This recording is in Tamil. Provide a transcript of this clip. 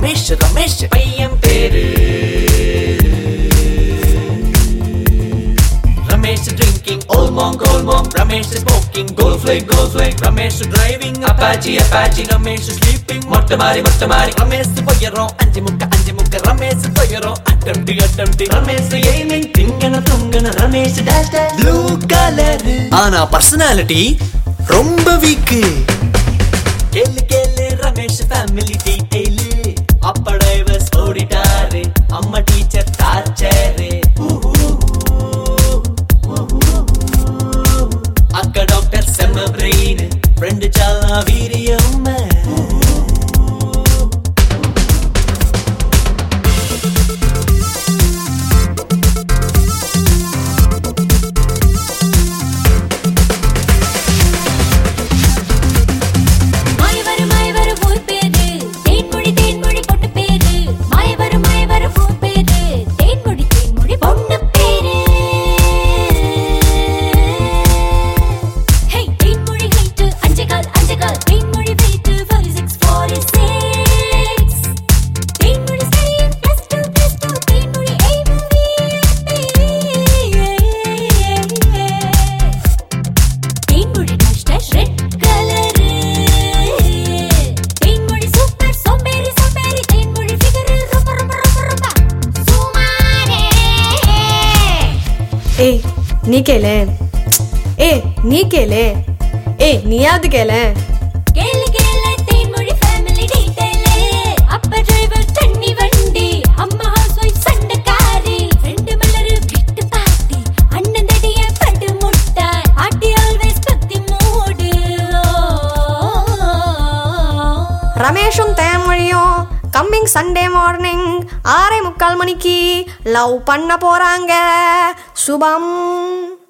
ரமேஷ் ரமேஷ் பையன் பேரு Ramesh drinking old monk, old monk. Ramesh smoking gold flake, gold flake. Ramesh driving Apache, Apache. Ramesh sleeping மொட்டை மாறி மொட்டை மாறி ரமேஷ் போயிடும் அஞ்சு முக்க அஞ்சு முக்க ரமேஷ் போயிடும் அட்டம்டி அட்டம்டி ரமேஷ் எய்மிங் திங்கன துங்கன Ramesh dash dash blue colour ஆனா பர்சனாலிட்டி ரொம்ப வீக்கு கேளு கேளு ரமேஷ் ஃபேமிலி டீடைலு அப்பா டைவர்ஸ் ஓடிட்டாரு அம்மா டீச்சர் டார்ச்சரு அக்கா டாக்டர் செம்ம பிரெயின் ஃப்ரெண்டு சாலா வீரியம் மாயவரு மாயவரு ஊர் பேரு தேன்மொழி தேன்மொழி பொண்ணு பேரு மாயவரு மாயவரு ஊர் பேரு தேன்மொழி தேன்மொழி பொண்ணு பேரு ஹே தேன்மொழி ஹைட் அஞ்சு கால் அஞ்சு கால் Thenmozhi weight forty six forty six Thenmozhi style plus two plus two Thenmozhi Thenmozhi dash dash red colour Thenmozhi super சோம்பேறி சோம்பேறி தேன்மொழி ஃபிகர் ரொம்ப ரொம்ப ரொம்ப ரொம்ப சுமாரே ஏய் நீ கேளு ஏய் நீ கேளு ஏய் நீயாவது கேளு கேளு கேளு தேன்மொழி ஃபேமிலி டீடைல் அப்பா டிரைவர் தண்ணி வண்டி அம்மா ஹவுஸ் ஒய்ஃப் சண்டைக்காரி ரெண்டு மலரு விட்டு பாட்டி அண்ணன் தடிய படு முட்டாய் ஆட்டி ஆல்வேஸ் பத்தி மூடு ரமேஷும் தேன்மொழியும் கம்மிங் சண்டே மார்னிங் ஆறே முக்கால் மணிக்கு லவ் பண்ண போறாங்க சுபம்